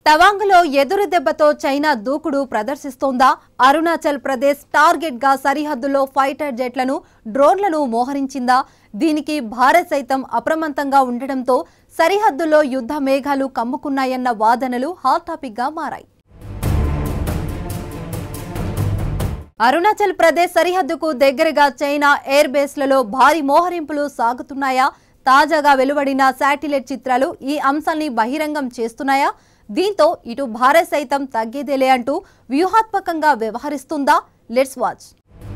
తవాంగ్లో ఎదురు దెబ్బతో చైనా దూకుడు ప్రదర్శిస్తోందా అరుణాచల్ ప్రదేశ్ టార్గెట్ గా సరిహద్దులో ఫైటర్ జెట్లను డ్రోన్లను మోహరించిందా దీనికి భారత్ సైతం అప్రమత్తంగా ఉండటంతో సరిహద్దులో యుద్ధ మేఘాలు కమ్ముకున్నాయన్న వాదనలు హాట్ టాపిక్ గా మారాయి అరుణాచల్ ప్రదేశ్ సరిహద్దుకు దగ్గరగా చైనా ఎయిర్ బేస్లలో భారీ మోహరింపులు సాగుతున్నాయా తాజాగా వెలువడిన శాటిలైట్ చిత్రాలు ఈ అంశాల్ని బహిరంగం చేస్తున్నాయా దీంతో ఇటు భారత్ సైతం తగ్గేదేలే అంటూ వ్యూహాత్మకంగా వ్యవహరిస్తుందా లెట్స్ వాచ్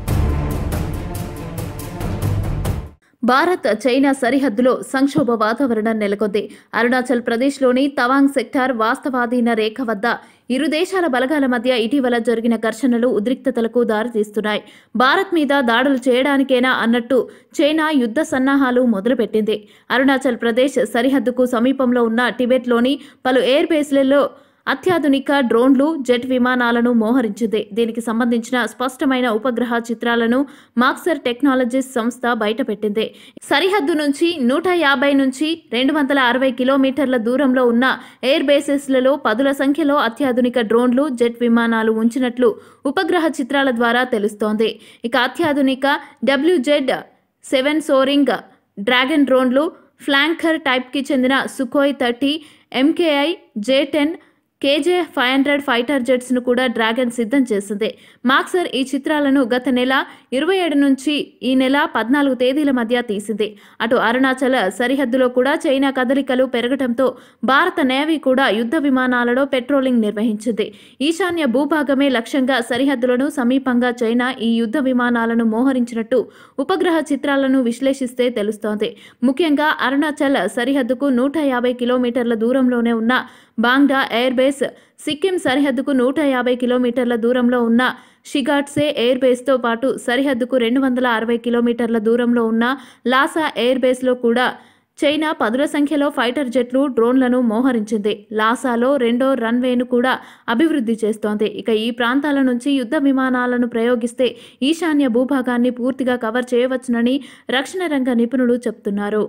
భారత్ చైనా సరిహద్దులో సంక్షోభ వాతావరణం నెలకొంది అరుణాచల్ ప్రదేశ్లోని తవాంగ్ సెక్టార్ వాస్తవాధీన రేఖ వద్ద ఇరు దేశాల బలగాల మధ్య ఇటీవల జరిగిన ఘర్షణలు ఉద్రిక్తతలకు దారితీస్తున్నాయి భారత్ మీద దాడులు చేయడానికేనా అన్నట్టు చైనా యుద్ధ సన్నాహాలు మొదలుపెట్టింది అరుణాచల్ ప్రదేశ్ సరిహద్దుకు సమీపంలో ఉన్న టిబెట్లోని పలు ఎయిర్ బేస్లలో అత్యాధునిక డ్రోన్లు జెట్ విమానాలను మోహరించింది దీనికి సంబంధించిన స్పష్టమైన ఉపగ్రహ చిత్రాలను మాక్సర్ టెక్నాలజీస్ సంస్థ బయటపెట్టింది సరిహద్దు నుంచి నూట యాభై నుంచి రెండు వందల అరవై కిలోమీటర్ల దూరంలో ఉన్న ఎయిర్ బేసెస్లలో పదుల సంఖ్యలో అత్యాధునిక డ్రోన్లు జెట్ విమానాలు ఉంచినట్లు ఉపగ్రహ చిత్రాల ద్వారా తెలుస్తోంది ఇక అత్యాధునిక డబ్ల్యూజెడ్ సెవెన్ సోరింగ్ డ్రాగన్ డ్రోన్లు ఫ్లాంకర్ టైప్కి చెందిన Sukhoi thirty MKI J ten KJ five hundred fighter జెట్స్ను కూడా డ్రాగన్ సిద్ధం చేసింది మాక్సర్ ఈ చిత్రాలను గత నెల ఇరవై ఏడు నుంచి ఈ నెల పద్నాలుగు తేదీల మధ్య తీసింది అటు అరుణాచల్ సరిహద్దులో కూడా చైనా కదలికలు పెరగడంతో భారత నేవీ కూడా యుద్ధ విమానాలలో పెట్రోలింగ్ నిర్వహించింది ఈశాన్య భూభాగమే లక్ష్యంగా సరిహద్దులను సమీపంగా చైనా ఈ యుద్ధ విమానాలను మోహరించినట్టు ఉపగ్రహ చిత్రాలను విశ్లేషిస్తే తెలుస్తోంది ముఖ్యంగా అరుణాచల్ సరిహద్దుకు నూట యాభై కిలోమీటర్ల దూరంలోనే ఉన్న బాంగ్డా ఎయిర్ బేస్ సిక్కిం సరిహద్దుకు నూట యాభై కిలోమీటర్ల దూరంలో ఉన్న షిగాట్సే ఎయిర్ బేస్తో పాటు సరిహద్దుకు రెండు వందల అరవై కిలోమీటర్ల దూరంలో ఉన్న లాసా ఎయిర్ బేస్లో కూడా చైనా పదుల సంఖ్యలో ఫైటర్ జెట్లు డ్రోన్లను మోహరించింది లాసాలో రెండో రన్వేను కూడా అభివృద్ధి చేస్తోంది ఇక ఈ ప్రాంతాల నుంచి యుద్ధ విమానాలను ప్రయోగిస్తే ఈశాన్య భూభాగాన్ని పూర్తిగా కవర్ చేయవచ్చునని రక్షణ రంగ నిపుణులు చెప్తున్నారు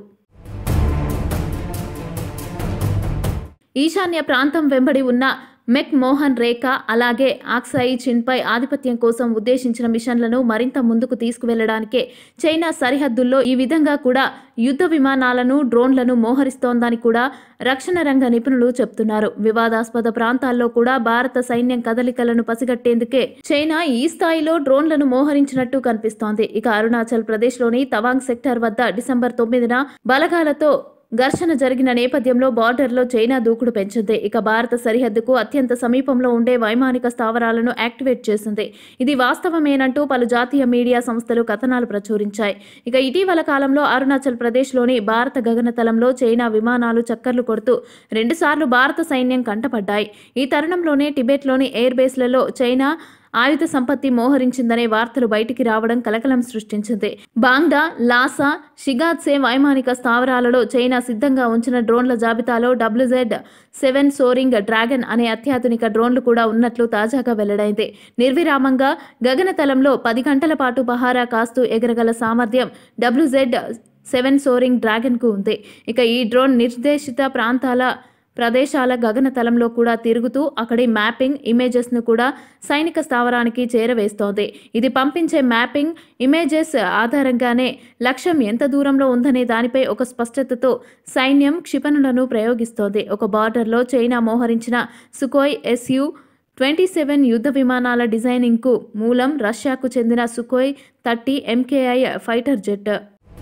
ఈశాన్య ప్రాంతం వెంబడి ఉన్న మెక్ మోహన్ రేఖ అలాగే ఆక్సాయి చిన్పై ఆధిపత్యం కోసం ఉద్దేశించిన మిషన్లను మరింత ముందుకు తీసుకువెళ్లడానికే చైనా సరిహద్దుల్లో ఈ విధంగా కూడా యుద్ధ విమానాలను డ్రోన్లను మోహరిస్తోందని కూడా రక్షణ రంగ నిపుణులు చెప్తున్నారు వివాదాస్పద ప్రాంతాల్లో కూడా భారత సైన్యం కదలికలను పసిగట్టేందుకే చైనా ఈ స్థాయిలో డ్రోన్లను మోహరించినట్టు కనిపిస్తోంది ఇక అరుణాచల్ ప్రదేశ్లోని తవాంగ్ సెక్టార్ వద్ద డిసెంబర్ తొమ్మిదిన బలగాలతో ఘర్షణ జరిగిన నేపథ్యంలో బార్డర్లో చైనా దూకుడు పెంచింది ఇక భారత సరిహద్దుకు అత్యంత సమీపంలో ఉండే వైమానిక స్థావరాలను యాక్టివేట్ చేసింది ఇది వాస్తవమేనంటూ పలు జాతీయ మీడియా సంస్థలు కథనాలు ప్రచురించాయి ఇక ఇటీవల కాలంలో అరుణాచల్ ప్రదేశ్లోని భారత గగనతలంలో చైనా విమానాలు చక్కర్లు కొడుతూ రెండుసార్లు భారత సైన్యం కంటపడ్డాయి ఈ తరుణంలోనే టిబెట్లోని ఎయిర్ బేస్లలో చైనా ఆయుధ సంపత్తి మోహరించిందనే వార్తలు బయటికి రావడం కలకలం సృష్టించింది బాంగ్డా లాసా షిగాత్సే వైమానిక స్థావరాలలో చైనా సిద్ధంగా ఉంచిన డ్రోన్ల జాబితాలో డబ్ల్యూజెడ్ సెవెన్ సోరింగ్ డ్రాగన్ అనే అత్యాధునిక డ్రోన్లు కూడా ఉన్నట్లు తాజాగా వెల్లడైంది నిర్విరామంగా గగనతలంలో పది గంటల పాటు పహారా కాస్తూ ఎగరగల సామర్థ్యం డబ్ల్యూజెడ్ సెవెన్ సోరింగ్ డ్రాగన్కు ఉంది ఇక ఈ డ్రోన్ నిర్దేశిత ప్రాంతాల ప్రదేశాల గగనతలంలో కూడా తిరుగుతూ అక్కడి మ్యాపింగ్ ఇమేజెస్ను కూడా సైనిక స్థావరానికి చేరవేస్తోంది ఇది పంపించే మ్యాపింగ్ ఇమేజెస్ ఆధారంగానే లక్ష్యం ఎంత దూరంలో ఉందనే దానిపై ఒక స్పష్టతతో సైన్యం క్షిపణులను ప్రయోగిస్తోంది ఒక బార్డర్లో చైనా మోహరించిన సుకోయ్ ఎస్యు ట్వంటీ సెవెన్ యుద్ధ విమానాల డిజైనింగ్కు మూలం రష్యాకు చెందిన Sukhoi thirty MKI fighter jet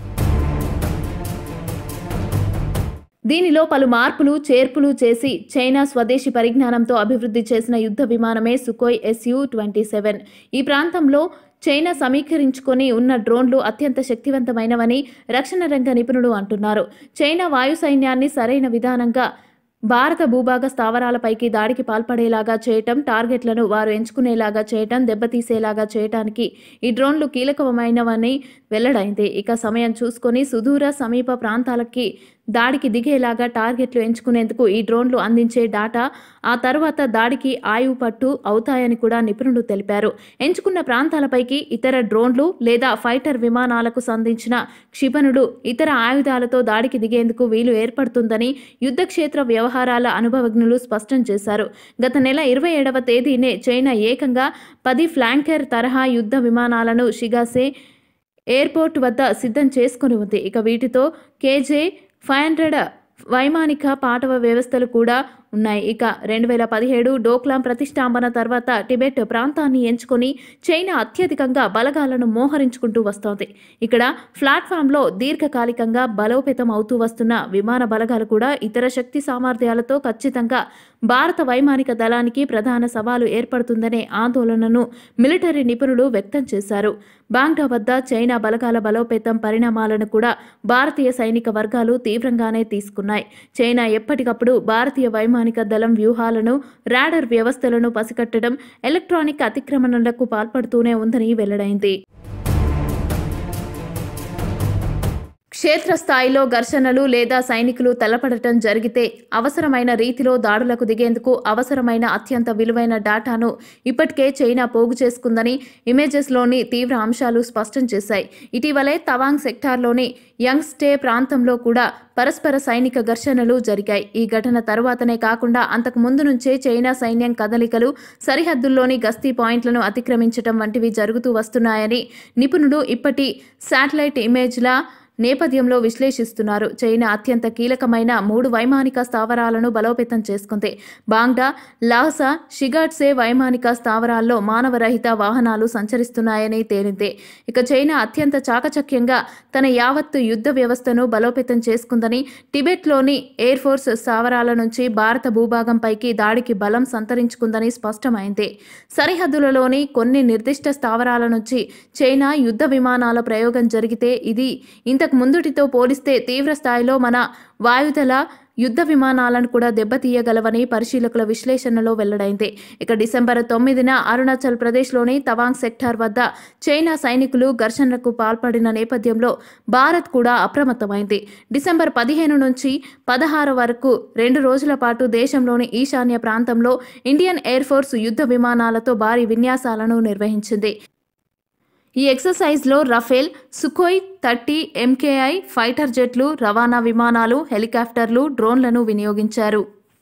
దీనిలో పలు మార్పులు చేర్పులు చేసి చైనా స్వదేశీ పరిజ్ఞానంతో అభివృద్ధి చేసిన యుద్ధ విమానమే సుకోయ్ ఎస్యు ట్వంటీ సెవెన్ ఈ ప్రాంతంలో చైనా సమీకరించుకొని ఉన్న డ్రోన్లు అత్యంత శక్తివంతమైనవని రక్షణ రంగ నిపుణులు అంటున్నారు చైనా వాయు సైన్యాన్ని సరైన విధానంగా భారత భూభాగ స్థావరాలపైకి దాడికి పాల్పడేలాగా చేయటం టార్గెట్లను వారు ఎంచుకునేలాగా చేయటం దెబ్బతీసేలాగా చేయటానికి ఈ డ్రోన్లు కీలకమైనవని వెల్లడైంది ఇక సమయం చూసుకొని సుదూర సమీప ప్రాంతాలకి దాడికి దిగేలాగా టార్గెట్లు ఎంచుకునేందుకు ఈ డ్రోన్లు అందించే డాటా ఆ తర్వాత దాడికి ఆయువు పట్టు అవుతాయని కూడా నిపుణులు తెలిపారు ఎంచుకున్న ప్రాంతాలపైకి ఇతర డ్రోన్లు లేదా ఫైటర్ విమానాలకు సంధించిన క్షిపణులు ఇతర ఆయుధాలతో దాడికి దిగేందుకు వీలు ఏర్పడుతుందని యుద్ధక్షేత్ర వ్యవహారాల అనుభవజ్ఞులు స్పష్టం చేశారు గత నెల ఇరవై ఏడవ తేదీనే చైనా ఏకంగా పది ఫ్లాంకర్ తరహా యుద్ధ విమానాలను షిగాసే ఎయిర్పోర్ట్ వద్ద సిద్ధం చేసుకుని ఉంది ఇక వీటితో కేజే ఫైవ్ హండ్రెడ్ వైమానిక పాటవ వ్యవస్థలు కూడా ఉన్నాయి ఇక రెండు వేల పదిహేడు డోక్లాం ప్రతిష్టాంబన తర్వాత టిబెట్ ప్రాంతాన్ని ఎంచుకొని చైనా అత్యధికంగా బలగాలను మోహరించుకుంటూ వస్తోంది ఇక్కడ ప్లాట్ఫామ్లో దీర్ఘకాలికంగా బలోపేతం అవుతూ వస్తున్న విమాన బలగాలు కూడా ఇతర శక్తి సామర్థ్యాలతో ఖచ్చితంగా భారత వైమానిక దళానికి ప్రధాన సవాలు ఏర్పడుతుందనే ఆందోళనను మిలిటరీ నిపుణులు వ్యక్తం చేశారు బాంగ్డా వద్ద చైనా బలగాల బలోపేతం పరిణామాలను కూడా భారతీయ సైనిక వర్గాలు తీవ్రంగానే తీసుకున్నాయి చైనా ఎప్పటికప్పుడు భారతీయ వైమానిక దళం వ్యూహాలను రాడర్ వ్యవస్థలను పసిగట్టడం ఎలక్ట్రానిక్ అతిక్రమణలకు పాల్పడుతూనే ఉందని వెల్లడైంది క్షేత్రస్థాయిలో ఘర్షణలు లేదా సైనికులు తలపడటం జరిగితే అవసరమైన రీతిలో దాడులకు దిగేందుకు అవసరమైన అత్యంత విలువైన డేటాను ఇప్పటికే చైనా పోగు చేసుకుందని ఇమేజెస్లోని తీవ్ర అంశాలు స్పష్టం చేశాయి ఇటీవలే తవాంగ్ సెక్టార్లోని యంగ్ స్టే ప్రాంతంలో కూడా పరస్పర సైనిక ఘర్షణలు జరిగాయి ఈ ఘటన తరువాతనే కాకుండా అంతకు ముందు నుంచే చైనా సైన్యం కదలికలు సరిహద్దుల్లోని గస్తీ పాయింట్లను అతిక్రమించడం వంటివి జరుగుతూ వస్తున్నాయని నిపుణులు ఇప్పటి శాటిలైట్ ఇమేజ్ల నేపథ్యంలో విశ్లేషిస్తున్నారు చైనా అత్యంత కీలకమైన మూడు వైమానిక స్థావరాలను బలోపేతం చేసుకుంది బాంగ్డా లాహ్సా షిగాట్సే వైమానిక స్థావరాల్లో మానవరహిత వాహనాలు సంచరిస్తున్నాయని తేలింది ఇక చైనా అత్యంత చాకచక్యంగా తన యావత్తు యుద్ధ వ్యవస్థను బలోపేతం చేసుకుందని టిబెట్లోని ఎయిర్ ఫోర్స్ స్థావరాల నుంచి భారత భూభాగంపైకి దాడికి బలం సంతరించుకుందని స్పష్టమైంది సరిహద్దులలోని కొన్ని నిర్దిష్ట స్థావరాల నుంచి చైనా యుద్ధ విమానాల ప్రయోగం జరిగితే ఇది ఇంతకు ముందుటితో పోలిస్తే తీవ్ర స్థాయిలో మన వాయుదళ యుద్ధ విమానాలను కూడా దెబ్బతీయగలవని పరిశీలకుల విశ్లేషణలో వెల్లడైంది ఇక డిసెంబర్ తొమ్మిదిన అరుణాచల్ ప్రదేశ్లోని తవాంగ్ సెక్టార్ వద్ద చైనా సైనికులు ఘర్షణలకు పాల్పడిన నేపథ్యంలో భారత్ కూడా అప్రమత్తమైంది డిసెంబర్ పదిహేను నుంచి పదహారు వరకు రెండు రోజుల పాటు దేశంలోని ఈశాన్య ప్రాంతంలో ఇండియన్ ఎయిర్ ఫోర్స్ యుద్ధ విమానాలతో భారీ విన్యాసాలను నిర్వహించింది ఈ ఎక్సర్సైజ్లో Rafale Sukhoi thirty MKI fighter జెట్లు రవాణా విమానాలు హెలికాప్టర్లు డ్రోన్లను వినియోగించారు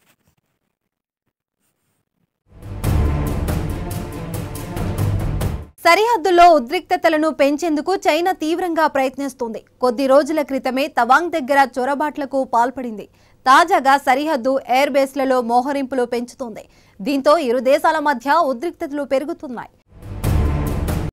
సరిహద్దుల్లో ఉద్రిక్తతలను పెంచేందుకు చైనా తీవ్రంగా ప్రయత్నిస్తుంది కొద్ది రోజుల క్రితమే తవాంగ్ దగ్గర చొరబాట్లకు పాల్పడింది తాజాగా సరిహద్దు ఎయిర్ బేస్లలో మోహరింపులు పెంచుతోంది దీంతో ఇరు దేశాల మధ్య ఉద్రిక్తతలు పెరుగుతున్నాయి